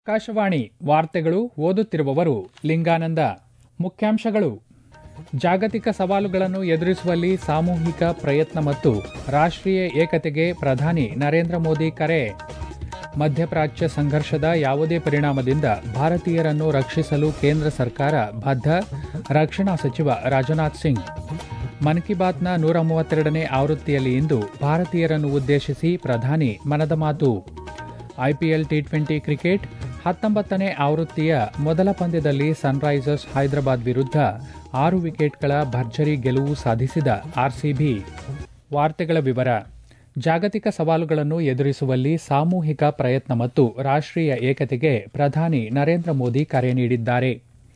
ಆಕಾಶವಾಣಿ ವಾರ್ತೆಗಳು ಓದುತ್ತಿರುವವರು ಲಿಂಗಾನಂದ ಮುಖ್ಯಾಂಶಗಳು ಜಾಗತಿಕ ಸವಾಲುಗಳನ್ನು ಎದುರಿಸುವಲ್ಲಿ ಸಾಮೂಹಿಕ ಪ್ರಯತ್ನ ಮತ್ತು ರಾಷ್ಟ್ರೀಯ ಏಕತೆಗೆ ಪ್ರಧಾನಿ ನರೇಂದ್ರ ಮೋದಿ ಕರೆ ಮಧ್ಯಪ್ರಾಚ್ಯ ಸಂಘರ್ಷದ ಯಾವುದೇ ಪರಿಣಾಮದಿಂದ ಭಾರತೀಯರನ್ನು ರಕ್ಷಿಸಲು ಕೇಂದ್ರ ಸರ್ಕಾರ ಬದ್ಧ ರಕ್ಷಣಾ ಸಚಿವ ರಾಜನಾಥ್ ಸಿಂಗ್ ಮನ್ ಕಿ ಬಾತ್ನ ನೂರ ಮೂವತ್ತೆರಡನೇ ಆವೃತ್ತಿಯಲ್ಲಿ ಇಂದು ಭಾರತೀಯರನ್ನು ಉದ್ದೇಶಿಸಿ ಪ್ರಧಾನಿ ಮನದ ಮಾತು ಐಪಿಎಲ್ ಟಿ ಟ್ವೆಂಟಿ ಕ್ರಿಕೆಟ್ ಹತ್ತೊಂಬತ್ತನೇ ಆವೃತ್ತಿಯ ಮೊದಲ ಪಂದ್ಯದಲ್ಲಿ ಸನ್ರೈಸರ್ಸ್ ಹೈದರಾಬಾದ್ ವಿರುದ್ಧ ಆರು ವಿಕೆಟ್ಗಳ ಭರ್ಜರಿ ಗೆಲುವು ಸಾಧಿಸಿದ ಆರ್ಸಿಬಿ ವಾರ್ತೆಗಳ ವಿವರ ಜಾಗತಿಕ ಸವಾಲುಗಳನ್ನು ಎದುರಿಸುವಲ್ಲಿ ಸಾಮೂಹಿಕ ಪ್ರಯತ್ನ ಮತ್ತು ರಾಷ್ಟ್ರೀಯ ಏಕತೆಗೆ ಪ್ರಧಾನಿ ನರೇಂದ್ರ ಮೋದಿ ಕರೆ ನೀಡಿದ್ದಾರೆ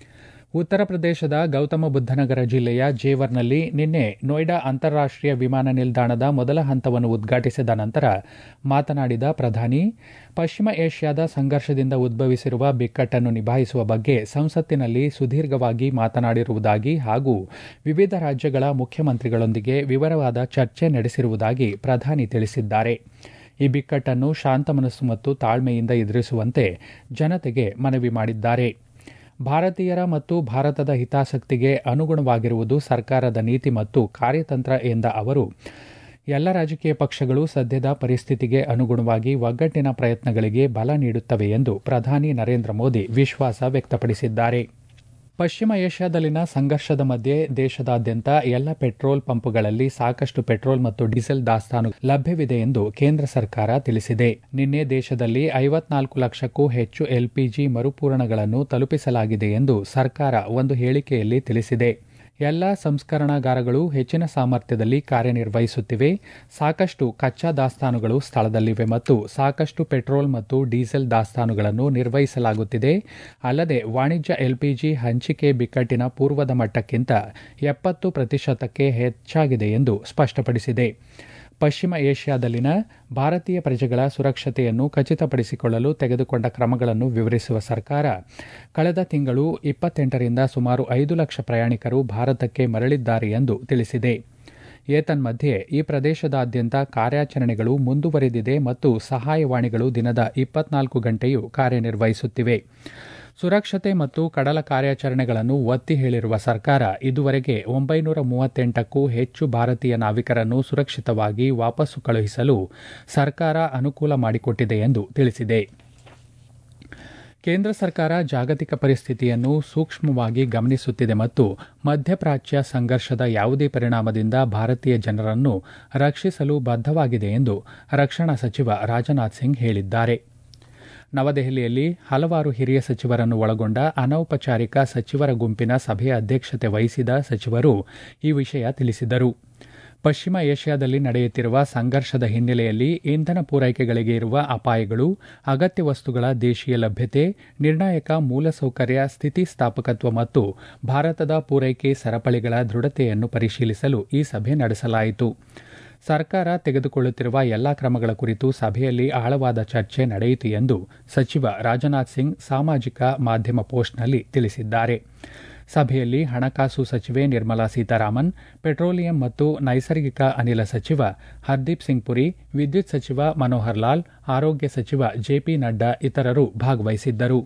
ಉತ್ತರ ಪ್ರದೇಶದ ಗೌತಮ ಬುದ್ಧನಗರ ಜಿಲ್ಲೆಯ ಜೇವರ್ನಲ್ಲಿ ನಿನ್ನೆ ನೋಯ್ಡಾ ಅಂತಾರಾಷ್ಟೀಯ ವಿಮಾನ ನಿಲ್ದಾಣದ ಮೊದಲ ಹಂತವನ್ನು ಉದ್ಘಾಟಿಸಿದ ನಂತರ ಮಾತನಾಡಿದ ಪ್ರಧಾನಿ ಪಶ್ಚಿಮ ಏಷ್ಯಾದ ಸಂಘರ್ಷದಿಂದ ಉದ್ಭವಿಸಿರುವ ಬಿಕ್ಕಟ್ಟನ್ನು ನಿಭಾಯಿಸುವ ಬಗ್ಗೆ ಸಂಸತ್ತಿನಲ್ಲಿ ಸುದೀರ್ಘವಾಗಿ ಮಾತನಾಡಿರುವುದಾಗಿ ಹಾಗೂ ವಿವಿಧ ರಾಜ್ಯಗಳ ಮುಖ್ಯಮಂತ್ರಿಗಳೊಂದಿಗೆ ವಿವರವಾದ ಚರ್ಚೆ ನಡೆಸಿರುವುದಾಗಿ ಪ್ರಧಾನಿ ತಿಳಿಸಿದ್ದಾರೆ ಈ ಬಿಕ್ಕಟ್ಟನ್ನು ಶಾಂತ ಮನಸ್ಸು ಮತ್ತು ತಾಳ್ಮೆಯಿಂದ ಎದುರಿಸುವಂತೆ ಜನತೆಗೆ ಮನವಿ ಮಾಡಿದ್ದಾರೆ ಭಾರತೀಯರ ಮತ್ತು ಭಾರತದ ಹಿತಾಸಕ್ತಿಗೆ ಅನುಗುಣವಾಗಿರುವುದು ಸರ್ಕಾರದ ನೀತಿ ಮತ್ತು ಕಾರ್ಯತಂತ್ರ ಎಂದ ಅವರು ಎಲ್ಲ ರಾಜಕೀಯ ಪಕ್ಷಗಳು ಸದ್ಯದ ಪರಿಸ್ಥಿತಿಗೆ ಅನುಗುಣವಾಗಿ ಒಗ್ಗಟ್ಟಿನ ಪ್ರಯತ್ನಗಳಿಗೆ ಬಲ ನೀಡುತ್ತವೆ ಎಂದು ಪ್ರಧಾನಿ ನರೇಂದ್ರ ಮೋದಿ ವಿಶ್ವಾಸ ವ್ಯಕ್ತಪಡಿಸಿದ್ದಾರೆ ಪಶ್ಚಿಮ ಏಷ್ಯಾದಲ್ಲಿನ ಸಂಘರ್ಷದ ಮಧ್ಯೆ ದೇಶದಾದ್ಯಂತ ಎಲ್ಲ ಪೆಟ್ರೋಲ್ ಪಂಪ್ಗಳಲ್ಲಿ ಸಾಕಷ್ಟು ಪೆಟ್ರೋಲ್ ಮತ್ತು ಡೀಸೆಲ್ ದಾಸ್ತಾನು ಲಭ್ಯವಿದೆ ಎಂದು ಕೇಂದ್ರ ಸರ್ಕಾರ ತಿಳಿಸಿದೆ ನಿನ್ನೆ ದೇಶದಲ್ಲಿ ಐವತ್ನಾಲ್ಕು ಲಕ್ಷಕ್ಕೂ ಹೆಚ್ಚು ಎಲ್ಪಿಜಿ ಮರುಪೂರಣಗಳನ್ನು ತಲುಪಿಸಲಾಗಿದೆ ಎಂದು ಸರ್ಕಾರ ಒಂದು ಹೇಳಿಕೆಯಲ್ಲಿ ತಿಳಿಸಿದೆ ಎಲ್ಲ ಸಂಸ್ಕರಣಾಗಾರಗಳು ಹೆಚ್ಚಿನ ಸಾಮರ್ಥ್ಯದಲ್ಲಿ ಕಾರ್ಯನಿರ್ವಹಿಸುತ್ತಿವೆ ಸಾಕಷ್ಟು ಕಚ್ಚಾ ದಾಸ್ತಾನುಗಳು ಸ್ಥಳದಲ್ಲಿವೆ ಮತ್ತು ಸಾಕಷ್ಟು ಪೆಟ್ರೋಲ್ ಮತ್ತು ಡೀಸೆಲ್ ದಾಸ್ತಾನುಗಳನ್ನು ನಿರ್ವಹಿಸಲಾಗುತ್ತಿದೆ ಅಲ್ಲದೆ ವಾಣಿಜ್ಯ ಎಲ್ಪಿಜಿ ಹಂಚಿಕೆ ಬಿಕ್ಕಟ್ಟಿನ ಪೂರ್ವದ ಮಟ್ಟಕ್ಕಿಂತ ಎಪ್ಪತ್ತು ಪ್ರತಿಶತಕ್ಕೆ ಹೆಚ್ಚಾಗಿದೆ ಎಂದು ಸ್ಪಷ್ಟಪಡಿಸಿದೆ ಪಶ್ಚಿಮ ಏಷ್ಯಾದಲ್ಲಿನ ಭಾರತೀಯ ಪ್ರಜೆಗಳ ಸುರಕ್ಷತೆಯನ್ನು ಖಚಿತಪಡಿಸಿಕೊಳ್ಳಲು ತೆಗೆದುಕೊಂಡ ಕ್ರಮಗಳನ್ನು ವಿವರಿಸುವ ಸರ್ಕಾರ ಕಳೆದ ತಿಂಗಳು ಇಪ್ಪತ್ತೆಂಟರಿಂದ ಸುಮಾರು ಐದು ಲಕ್ಷ ಪ್ರಯಾಣಿಕರು ಭಾರತಕ್ಕೆ ಮರಳಿದ್ದಾರೆ ಎಂದು ತಿಳಿಸಿದೆ ಏತನ್ಮಧ್ಯೆ ಈ ಪ್ರದೇಶದಾದ್ಯಂತ ಕಾರ್ಯಾಚರಣೆಗಳು ಮುಂದುವರೆದಿದೆ ಮತ್ತು ಸಹಾಯವಾಣಿಗಳು ದಿನದ ಇಪ್ಪತ್ನಾಲ್ಕು ಗಂಟೆಯೂ ಕಾರ್ಯನಿರ್ವಹಿಸುತ್ತಿವೆ ಸುರಕ್ಷತೆ ಮತ್ತು ಕಡಲ ಕಾರ್ಯಾಚರಣೆಗಳನ್ನು ಒತ್ತಿ ಹೇಳಿರುವ ಸರ್ಕಾರ ಇದುವರೆಗೆ ಒಂಬೈನೂರ ಮೂವತ್ತೆಂಟಕ್ಕೂ ಹೆಚ್ಚು ಭಾರತೀಯ ನಾವಿಕರನ್ನು ಸುರಕ್ಷಿತವಾಗಿ ವಾಪಸ್ಸು ಕಳುಹಿಸಲು ಸರ್ಕಾರ ಅನುಕೂಲ ಮಾಡಿಕೊಟ್ಟಿದೆ ಎಂದು ತಿಳಿಸಿದೆ ಕೇಂದ್ರ ಸರ್ಕಾರ ಜಾಗತಿಕ ಪರಿಸ್ಥಿತಿಯನ್ನು ಸೂಕ್ಷ್ಮವಾಗಿ ಗಮನಿಸುತ್ತಿದೆ ಮತ್ತು ಮಧ್ಯಪ್ರಾಚ್ಯ ಸಂಘರ್ಷದ ಯಾವುದೇ ಪರಿಣಾಮದಿಂದ ಭಾರತೀಯ ಜನರನ್ನು ರಕ್ಷಿಸಲು ಬದ್ಧವಾಗಿದೆ ಎಂದು ರಕ್ಷಣಾ ಸಚಿವ ರಾಜನಾಥ್ ಸಿಂಗ್ ಹೇಳಿದ್ದಾರೆ ನವದೆಹಲಿಯಲ್ಲಿ ಹಲವಾರು ಹಿರಿಯ ಸಚಿವರನ್ನು ಒಳಗೊಂಡ ಅನೌಪಚಾರಿಕ ಸಚಿವರ ಗುಂಪಿನ ಸಭೆಯ ಅಧ್ಯಕ್ಷತೆ ವಹಿಸಿದ ಸಚಿವರು ಈ ವಿಷಯ ತಿಳಿಸಿದರು ಪಶ್ಚಿಮ ಏಷ್ಯಾದಲ್ಲಿ ನಡೆಯುತ್ತಿರುವ ಸಂಘರ್ಷದ ಹಿನ್ನೆಲೆಯಲ್ಲಿ ಇಂಧನ ಪೂರೈಕೆಗಳಿಗೆ ಇರುವ ಅಪಾಯಗಳು ಅಗತ್ಯ ವಸ್ತುಗಳ ದೇಶೀಯ ಲಭ್ಯತೆ ನಿರ್ಣಾಯಕ ಮೂಲಸೌಕರ್ಯ ಸ್ಥಿತಿಸ್ಥಾಪಕತ್ವ ಮತ್ತು ಭಾರತದ ಪೂರೈಕೆ ಸರಪಳಿಗಳ ದೃಢತೆಯನ್ನು ಪರಿಶೀಲಿಸಲು ಈ ಸಭೆ ನಡೆಸಲಾಯಿತು ಸರ್ಕಾರ ತೆಗೆದುಕೊಳ್ಳುತ್ತಿರುವ ಎಲ್ಲಾ ಕ್ರಮಗಳ ಕುರಿತು ಸಭೆಯಲ್ಲಿ ಆಳವಾದ ಚರ್ಚೆ ನಡೆಯಿತು ಎಂದು ಸಚಿವ ರಾಜನಾಥ್ ಸಿಂಗ್ ಸಾಮಾಜಿಕ ಮಾಧ್ಯಮ ಪೋಸ್ಟ್ನಲ್ಲಿ ತಿಳಿಸಿದ್ದಾರೆ ಸಭೆಯಲ್ಲಿ ಹಣಕಾಸು ಸಚಿವೆ ನಿರ್ಮಲಾ ಸೀತಾರಾಮನ್ ಪೆಟ್ರೋಲಿಯಂ ಮತ್ತು ನೈಸರ್ಗಿಕ ಅನಿಲ ಸಚಿವ ಹರ್ದೀಪ್ ಸಿಂಗ್ ಪುರಿ ವಿದ್ಯುತ್ ಸಚಿವ ಮನೋಹರ್ ಲಾಲ್ ಆರೋಗ್ಯ ಸಚಿವ ಜೆಪಿ ನಡ್ಡಾ ಇತರರು ಭಾಗವಹಿಸಿದ್ದರು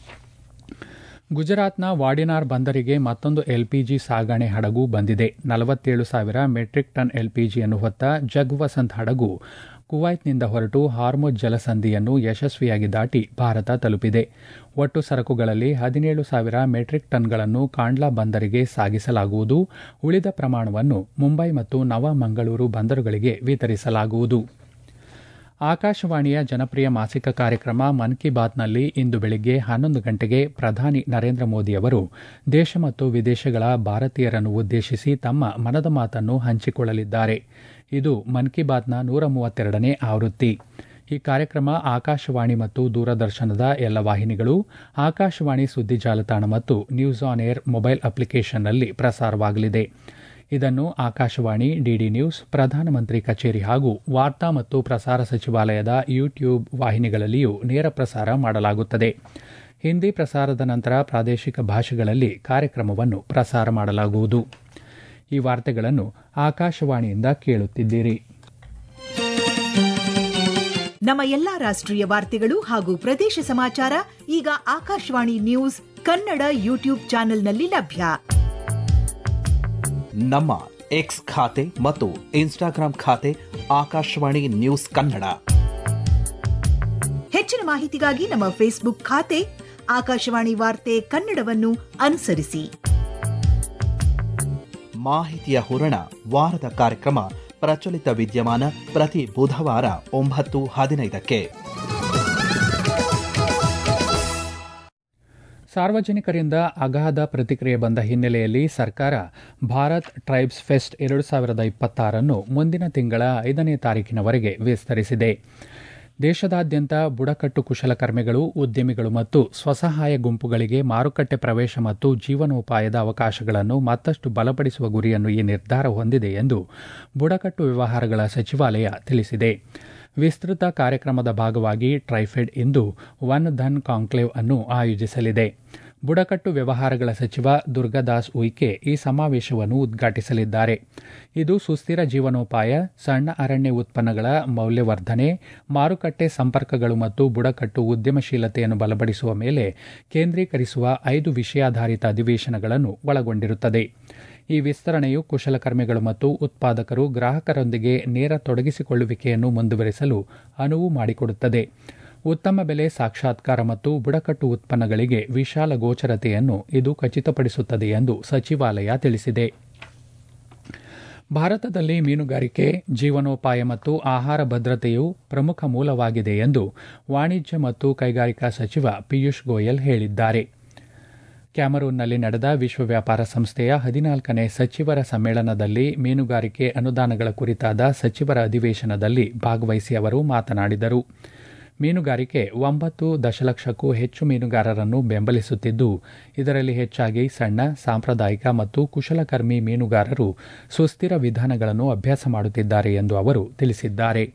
ಗುಜರಾತ್ನ ವಾಡಿನಾರ್ ಬಂದರಿಗೆ ಮತ್ತೊಂದು ಎಲ್ಪಿಜಿ ಸಾಗಣೆ ಹಡಗು ಬಂದಿದೆ ನಲವತ್ತೇಳು ಸಾವಿರ ಮೆಟ್ರಿಕ್ ಟನ್ ಎಲ್ಪಿಜಿಯನ್ನು ಹೊತ್ತ ಜಗ್ ವಸಂತ್ ಹಡಗು ಕುವೈತ್ನಿಂದ ಹೊರಟು ಹಾರ್ಮುಜ್ ಜಲಸಂಧಿಯನ್ನು ಯಶಸ್ವಿಯಾಗಿ ದಾಟಿ ಭಾರತ ತಲುಪಿದೆ ಒಟ್ಟು ಸರಕುಗಳಲ್ಲಿ ಹದಿನೇಳು ಸಾವಿರ ಮೆಟ್ರಿಕ್ ಟನ್ಗಳನ್ನು ಕಾಂಡ್ಲಾ ಬಂದರಿಗೆ ಸಾಗಿಸಲಾಗುವುದು ಉಳಿದ ಪ್ರಮಾಣವನ್ನು ಮುಂಬೈ ಮತ್ತು ನವಮಂಗಳೂರು ಬಂದರುಗಳಿಗೆ ವಿತರಿಸಲಾಗುವುದು ಆಕಾಶವಾಣಿಯ ಜನಪ್ರಿಯ ಮಾಸಿಕ ಕಾರ್ಯಕ್ರಮ ಮನ್ ಕಿ ಬಾತ್ನಲ್ಲಿ ಇಂದು ಬೆಳಿಗ್ಗೆ ಹನ್ನೊಂದು ಗಂಟೆಗೆ ಪ್ರಧಾನಿ ನರೇಂದ್ರ ಮೋದಿ ಅವರು ದೇಶ ಮತ್ತು ವಿದೇಶಗಳ ಭಾರತೀಯರನ್ನು ಉದ್ದೇಶಿಸಿ ತಮ್ಮ ಮನದ ಮಾತನ್ನು ಹಂಚಿಕೊಳ್ಳಲಿದ್ದಾರೆ ಇದು ಮನ್ ಕಿ ಬಾತ್ನ ನೂರ ಮೂವತ್ತೆರಡನೇ ಆವೃತ್ತಿ ಈ ಕಾರ್ಯಕ್ರಮ ಆಕಾಶವಾಣಿ ಮತ್ತು ದೂರದರ್ಶನದ ಎಲ್ಲ ವಾಹಿನಿಗಳು ಆಕಾಶವಾಣಿ ಸುದ್ದಿ ಜಾಲತಾಣ ಮತ್ತು ನ್ಯೂಸ್ ಆನ್ ಏರ್ ಮೊಬೈಲ್ ಅಪ್ಲಿಕೇಶನ್ನಲ್ಲಿ ಪ್ರಸಾರವಾಗಲಿದೆ ಇದನ್ನು ಆಕಾಶವಾಣಿ ಡಿಡಿ ನ್ಯೂಸ್ ಪ್ರಧಾನಮಂತ್ರಿ ಕಚೇರಿ ಹಾಗೂ ವಾರ್ತಾ ಮತ್ತು ಪ್ರಸಾರ ಸಚಿವಾಲಯದ ಯೂಟ್ಯೂಬ್ ವಾಹಿನಿಗಳಲ್ಲಿಯೂ ನೇರ ಪ್ರಸಾರ ಮಾಡಲಾಗುತ್ತದೆ ಹಿಂದಿ ಪ್ರಸಾರದ ನಂತರ ಪ್ರಾದೇಶಿಕ ಭಾಷೆಗಳಲ್ಲಿ ಕಾರ್ಯಕ್ರಮವನ್ನು ಪ್ರಸಾರ ಮಾಡಲಾಗುವುದು ಈ ವಾರ್ತೆಗಳನ್ನು ಆಕಾಶವಾಣಿಯಿಂದ ಕೇಳುತ್ತಿದ್ದೀರಿ ನಮ್ಮ ಎಲ್ಲಾ ರಾಷ್ಟ್ರೀಯ ವಾರ್ತೆಗಳು ಹಾಗೂ ಪ್ರದೇಶ ಸಮಾಚಾರ ಈಗ ಆಕಾಶವಾಣಿ ನ್ಯೂಸ್ ಕನ್ನಡ ಯೂಟ್ಯೂಬ್ ಚಾನೆಲ್ನಲ್ಲಿ ಲಭ್ಯ ನಮ್ಮ ಎಕ್ಸ್ ಖಾತೆ ಮತ್ತು ಇನ್ಸ್ಟಾಗ್ರಾಂ ಖಾತೆ ಆಕಾಶವಾಣಿ ನ್ಯೂಸ್ ಕನ್ನಡ ಹೆಚ್ಚಿನ ಮಾಹಿತಿಗಾಗಿ ನಮ್ಮ ಫೇಸ್ಬುಕ್ ಖಾತೆ ಆಕಾಶವಾಣಿ ವಾರ್ತೆ ಕನ್ನಡವನ್ನು ಅನುಸರಿಸಿ ಮಾಹಿತಿಯ ಹೂರಣ ವಾರದ ಕಾರ್ಯಕ್ರಮ ಪ್ರಚಲಿತ ವಿದ್ಯಮಾನ ಪ್ರತಿ ಬುಧವಾರ ಒಂಬತ್ತು ಹದಿನೈದಕ್ಕೆ ಸಾರ್ವಜನಿಕರಿಂದ ಅಗಾಧ ಪ್ರತಿಕ್ರಿಯೆ ಬಂದ ಹಿನ್ನೆಲೆಯಲ್ಲಿ ಸರ್ಕಾರ ಭಾರತ್ ಟ್ರೈಬ್ಸ್ ಫೆಸ್ಟ್ ಎರಡು ಸಾವಿರದ ಇಪ್ಪತ್ತಾರನ್ನು ಮುಂದಿನ ತಿಂಗಳ ಐದನೇ ತಾರೀಕಿನವರೆಗೆ ವಿಸ್ತರಿಸಿದೆ ದೇಶದಾದ್ಯಂತ ಬುಡಕಟ್ಟು ಕುಶಲಕರ್ಮಿಗಳು ಉದ್ಯಮಿಗಳು ಮತ್ತು ಸ್ವಸಹಾಯ ಗುಂಪುಗಳಿಗೆ ಮಾರುಕಟ್ಟೆ ಪ್ರವೇಶ ಮತ್ತು ಜೀವನೋಪಾಯದ ಅವಕಾಶಗಳನ್ನು ಮತ್ತಷ್ಟು ಬಲಪಡಿಸುವ ಗುರಿಯನ್ನು ಈ ನಿರ್ಧಾರ ಹೊಂದಿದೆ ಎಂದು ಬುಡಕಟ್ಟು ವ್ಯವಹಾರಗಳ ಸಚಿವಾಲಯ ತಿಳಿಸಿದೆ ವಿಸ್ತೃತ ಕಾರ್ಯಕ್ರಮದ ಭಾಗವಾಗಿ ಟ್ರೈಫೆಡ್ ಇಂದು ಒನ್ ಧನ್ ಕಾಂಕ್ಲೇವ್ ಅನ್ನು ಆಯೋಜಿಸಲಿದೆ ಬುಡಕಟ್ಟು ವ್ಯವಹಾರಗಳ ಸಚಿವ ದುರ್ಗಾದಾಸ್ ಉಯ್ಕೆ ಈ ಸಮಾವೇಶವನ್ನು ಉದ್ಘಾಟಿಸಲಿದ್ದಾರೆ ಇದು ಸುಸ್ಥಿರ ಜೀವನೋಪಾಯ ಸಣ್ಣ ಅರಣ್ಯ ಉತ್ಪನ್ನಗಳ ಮೌಲ್ಯವರ್ಧನೆ ಮಾರುಕಟ್ಟೆ ಸಂಪರ್ಕಗಳು ಮತ್ತು ಬುಡಕಟ್ಟು ಉದ್ಯಮಶೀಲತೆಯನ್ನು ಬಲಪಡಿಸುವ ಮೇಲೆ ಕೇಂದ್ರೀಕರಿಸುವ ಐದು ವಿಷಯಾಧಾರಿತ ಅಧಿವೇಶನಗಳನ್ನು ಒಳಗೊಂಡಿರುತ್ತದೆ ಈ ವಿಸ್ತರಣೆಯು ಕುಶಲಕರ್ಮಿಗಳು ಮತ್ತು ಉತ್ಪಾದಕರು ಗ್ರಾಹಕರೊಂದಿಗೆ ನೇರ ತೊಡಗಿಸಿಕೊಳ್ಳುವಿಕೆಯನ್ನು ಮುಂದುವರೆಸಲು ಅನುವು ಮಾಡಿಕೊಡುತ್ತದೆ ಉತ್ತಮ ಬೆಲೆ ಸಾಕ್ಷಾತ್ಕಾರ ಮತ್ತು ಬುಡಕಟ್ಟು ಉತ್ಪನ್ನಗಳಿಗೆ ವಿಶಾಲ ಗೋಚರತೆಯನ್ನು ಇದು ಖಚಿತಪಡಿಸುತ್ತದೆ ಎಂದು ಸಚಿವಾಲಯ ತಿಳಿಸಿದೆ ಭಾರತದಲ್ಲಿ ಮೀನುಗಾರಿಕೆ ಜೀವನೋಪಾಯ ಮತ್ತು ಆಹಾರ ಭದ್ರತೆಯು ಪ್ರಮುಖ ಮೂಲವಾಗಿದೆ ಎಂದು ವಾಣಿಜ್ಯ ಮತ್ತು ಕೈಗಾರಿಕಾ ಸಚಿವ ಪಿಯೂಷ್ ಗೋಯಲ್ ಹೇಳಿದ್ದಾರೆ ಕ್ಯಾಮರೂನ್ನಲ್ಲಿ ನಡೆದ ವಿಶ್ವ ವ್ಯಾಪಾರ ಸಂಸ್ಥೆಯ ಹದಿನಾಲ್ಕನೇ ಸಚಿವರ ಸಮ್ಮೇಳನದಲ್ಲಿ ಮೀನುಗಾರಿಕೆ ಅನುದಾನಗಳ ಕುರಿತಾದ ಸಚಿವರ ಅಧಿವೇಶನದಲ್ಲಿ ಭಾಗವಹಿಸಿ ಅವರು ಮಾತನಾಡಿದರು ಮೀನುಗಾರಿಕೆ ಒಂಬತ್ತು ದಶಲಕ್ಷಕ್ಕೂ ಹೆಚ್ಚು ಮೀನುಗಾರರನ್ನು ಬೆಂಬಲಿಸುತ್ತಿದ್ದು ಇದರಲ್ಲಿ ಹೆಚ್ಚಾಗಿ ಸಣ್ಣ ಸಾಂಪ್ರದಾಯಿಕ ಮತ್ತು ಕುಶಲಕರ್ಮಿ ಮೀನುಗಾರರು ಸುಸ್ಥಿರ ವಿಧಾನಗಳನ್ನು ಅಭ್ಯಾಸ ಮಾಡುತ್ತಿದ್ದಾರೆ ಎಂದು ಅವರು ತಿಳಿಸಿದ್ದಾರೆ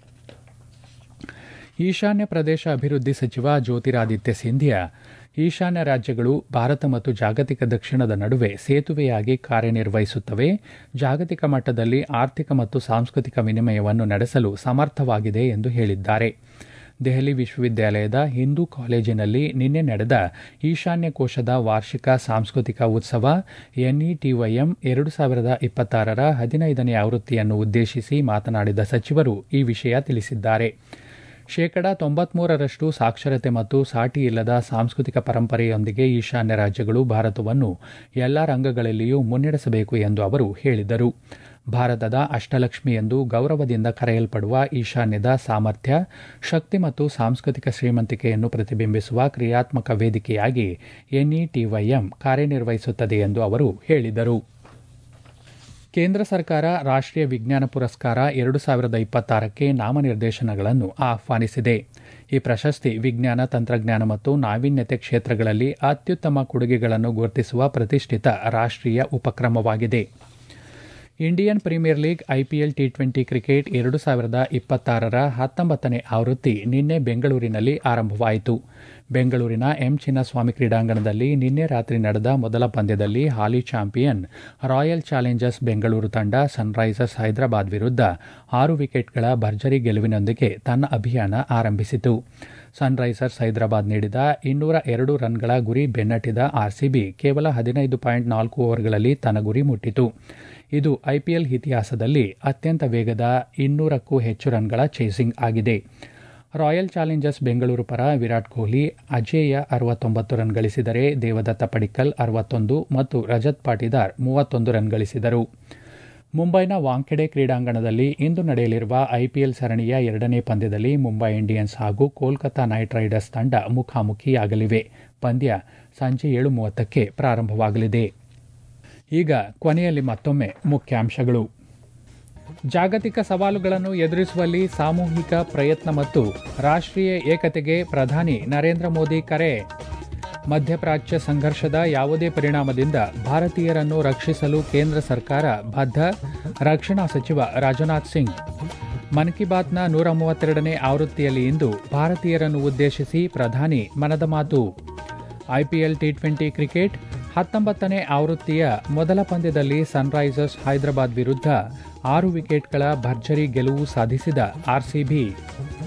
ಈಶಾನ್ಯ ಪ್ರದೇಶ ಅಭಿವೃದ್ಧಿ ಸಚಿವ ಜ್ಯೋತಿರಾದಿತ್ಯ ಸಿಂಧಿಯಾ ಈಶಾನ್ಯ ರಾಜ್ಯಗಳು ಭಾರತ ಮತ್ತು ಜಾಗತಿಕ ದಕ್ಷಿಣದ ನಡುವೆ ಸೇತುವೆಯಾಗಿ ಕಾರ್ಯನಿರ್ವಹಿಸುತ್ತವೆ ಜಾಗತಿಕ ಮಟ್ಟದಲ್ಲಿ ಆರ್ಥಿಕ ಮತ್ತು ಸಾಂಸ್ಕೃತಿಕ ವಿನಿಮಯವನ್ನು ನಡೆಸಲು ಸಮರ್ಥವಾಗಿದೆ ಎಂದು ಹೇಳಿದ್ದಾರೆ ದೆಹಲಿ ವಿಶ್ವವಿದ್ಯಾಲಯದ ಹಿಂದೂ ಕಾಲೇಜಿನಲ್ಲಿ ನಿನ್ನೆ ನಡೆದ ಈಶಾನ್ಯ ಕೋಶದ ವಾರ್ಷಿಕ ಸಾಂಸ್ಕೃತಿಕ ಉತ್ಸವ ಎನ್ಇಟಿವೈಎಂ ಎರಡು ಸಾವಿರದ ಇಪ್ಪತ್ತಾರರ ಹದಿನೈದನೇ ಆವೃತ್ತಿಯನ್ನು ಉದ್ದೇಶಿಸಿ ಮಾತನಾಡಿದ ಸಚಿವರು ಈ ವಿಷಯ ತಿಳಿಸಿದ್ದಾರೆ ಶೇಕಡಾ ತೊಂಬತ್ಮೂರರಷ್ಟು ಸಾಕ್ಷರತೆ ಮತ್ತು ಸಾಟಿ ಇಲ್ಲದ ಸಾಂಸ್ಕೃತಿಕ ಪರಂಪರೆಯೊಂದಿಗೆ ಈಶಾನ್ಯ ರಾಜ್ಯಗಳು ಭಾರತವನ್ನು ಎಲ್ಲಾ ರಂಗಗಳಲ್ಲಿಯೂ ಮುನ್ನಡೆಸಬೇಕು ಎಂದು ಅವರು ಹೇಳಿದರು ಭಾರತದ ಅಷ್ಟಲಕ್ಷ್ಮಿ ಎಂದು ಗೌರವದಿಂದ ಕರೆಯಲ್ಪಡುವ ಈಶಾನ್ಯದ ಸಾಮರ್ಥ್ಯ ಶಕ್ತಿ ಮತ್ತು ಸಾಂಸ್ಕೃತಿಕ ಶ್ರೀಮಂತಿಕೆಯನ್ನು ಪ್ರತಿಬಿಂಬಿಸುವ ಕ್ರಿಯಾತ್ಮಕ ವೇದಿಕೆಯಾಗಿ ಎನ್ಇಟಿವೈಎಂ ಕಾರ್ಯನಿರ್ವಹಿಸುತ್ತದೆ ಎಂದು ಅವರು ಹೇಳಿದರು ಕೇಂದ್ರ ಸರ್ಕಾರ ರಾಷ್ಟ್ರೀಯ ವಿಜ್ಞಾನ ಪುರಸ್ಕಾರ ಎರಡು ಸಾವಿರದ ಇಪ್ಪತ್ತಾರಕ್ಕೆ ನಾಮನಿರ್ದೇಶನಗಳನ್ನು ಆಹ್ವಾನಿಸಿದೆ ಈ ಪ್ರಶಸ್ತಿ ವಿಜ್ಞಾನ ತಂತ್ರಜ್ಞಾನ ಮತ್ತು ನಾವೀನ್ಯತೆ ಕ್ಷೇತ್ರಗಳಲ್ಲಿ ಅತ್ಯುತ್ತಮ ಕೊಡುಗೆಗಳನ್ನು ಗುರುತಿಸುವ ಪ್ರತಿಷ್ಠಿತ ರಾಷ್ಟ್ರೀಯ ಉಪಕ್ರಮವಾಗಿದೆ Indian Premier League IPL T twenty cricket ಎರಡು ಸಾವಿರದ ಇಪ್ಪತ್ತಾರರ ಹತ್ತೊಂಬತ್ತನೇ ಆವೃತ್ತಿ ನಿನ್ನೆ ಬೆಂಗಳೂರಿನಲ್ಲಿ ಆರಂಭವಾಯಿತು ಬೆಂಗಳೂರಿನ ಎಂ ಚಿನ್ನಸ್ವಾಮಿ ಕ್ರೀಡಾಂಗಣದಲ್ಲಿ ನಿನ್ನೆ ರಾತ್ರಿ ನಡೆದ ಮೊದಲ ಪಂದ್ಯದಲ್ಲಿ ಹಾಲಿ ಚಾಂಪಿಯನ್ ರಾಯಲ್ ಚಾಲೆಂಜರ್ಸ್ ಬೆಂಗಳೂರು ತಂಡ ಸನ್ರೈಸರ್ಸ್ ಹೈದರಾಬಾದ್ ವಿರುದ್ಧ ಆರು ವಿಕೆಟ್ಗಳ ಭರ್ಜರಿ ಗೆಲುವಿನೊಂದಿಗೆ ತನ್ನ ಅಭಿಯಾನ ಆರಂಭಿಸಿತು ಸನ್ರೈಸರ್ಸ್ ಹೈದರಾಬಾದ್ ನೀಡಿದ ಇನ್ನೂರ ಎರಡು ರನ್ಗಳ ಗುರಿ ಬೆನ್ನಟ್ಟಿದ ಆರ್ಸಿಬಿ ಕೇವಲ ಹದಿನೈದು ಪಾಯಿಂಟ್ ನಾಲ್ಕು ಓವರ್ಗಳಲ್ಲಿ ತನ್ನ ಗುರಿ ಮುಟ್ಟಿತು ಇದು ಐಪಿಎಲ್ ಇತಿಹಾಸದಲ್ಲಿ ಅತ್ಯಂತ ವೇಗದ ಇನ್ನೂರಕ್ಕೂ ಹೆಚ್ಚು ರನ್ಗಳ ಚೇಸಿಂಗ್ ಆಗಿದೆ ರಾಯಲ್ ಚಾಲೆಂಜರ್ಸ್ ಬೆಂಗಳೂರು ಪರ ವಿರಾಟ್ ಕೊಹ್ಲಿ ಅಜೇಯ ಅರವತ್ತೊಂಬತ್ತು ರನ್ ಗಳಿಸಿದರೆ ದೇವದತ್ತ ಪಡಿಕ್ಕಲ್ ಅರವತ್ತೊಂದು ಮತ್ತು ರಜತ್ ಪಾಟಿದಾರ್ ಮೂವತ್ತೊಂದು ರನ್ ಗಳಿಸಿದರು ಮುಂಬೈನ ವಾಂಖೆಡೆ ಕ್ರೀಡಾಂಗಣದಲ್ಲಿ ಇಂದು ನಡೆಯಲಿರುವ ಐಪಿಎಲ್ ಸರಣಿಯ ಎರಡನೇ ಪಂದ್ಯದಲ್ಲಿ ಮುಂಬೈ ಇಂಡಿಯನ್ಸ್ ಹಾಗೂ ಕೋಲ್ಕತಾ ನೈಟ್ ರೈಡರ್ಸ್ ತಂಡ ಮುಖಾಮುಖಿಯಾಗಲಿವೆ ಪಂದ್ಯ ಸಂಜೆ ಏಳು ಮೂವತ್ತಕ್ಕೆ ಪ್ರಾರಂಭವಾಗಲಿದೆ ಈಗ ಕೊನೆಯಲ್ಲಿ ಮತ್ತೊಮ್ಮೆ ಮುಖ್ಯಾಂಶಗಳು ಜಾಗತಿಕ ಸವಾಲುಗಳನ್ನು ಎದುರಿಸುವಲ್ಲಿ ಸಾಮೂಹಿಕ ಪ್ರಯತ್ನ ಮತ್ತು ರಾಷ್ಟ್ರೀಯ ಏಕತೆಗೆ ಪ್ರಧಾನಿ ನರೇಂದ್ರ ಮೋದಿ ಕರೆ ಮಧ್ಯಪ್ರಾಚ್ಯ ಸಂಘರ್ಷದ ಯಾವುದೇ ಪರಿಣಾಮದಿಂದ ಭಾರತೀಯರನ್ನು ರಕ್ಷಿಸಲು ಕೇಂದ್ರ ಸರ್ಕಾರ ಬದ್ಧ ರಕ್ಷಣಾ ಸಚಿವ ರಾಜನಾಥ್ ಸಿಂಗ್ ಮನ್ ಕಿ ಬಾತ್ನ ನೂರ ಮೂವತ್ತೆರಡನೇ ಆವೃತ್ತಿಯಲ್ಲಿ ಇಂದು ಭಾರತೀಯರನ್ನು ಉದ್ದೇಶಿಸಿ ಪ್ರಧಾನಿ ಮನದ ಮಾತು ಐಪಿಎಲ್ ಟಿ ಟ್ವೆಂಟಿ ಕ್ರಿಕೆಟ್ ಹತ್ತೊಂಬತ್ತನೇ ಆವೃತ್ತಿಯ ಮೊದಲ ಪಂದ್ಯದಲ್ಲಿ ಸನ್ರೈಸರ್ಸ್ ಹೈದರಾಬಾದ್ ವಿರುದ್ಧ ಆರು ವಿಕೆಟ್ಗಳ ಭರ್ಜರಿ ಗೆಲುವು ಸಾಧಿಸಿದ ಆರ್ಸಿಬಿ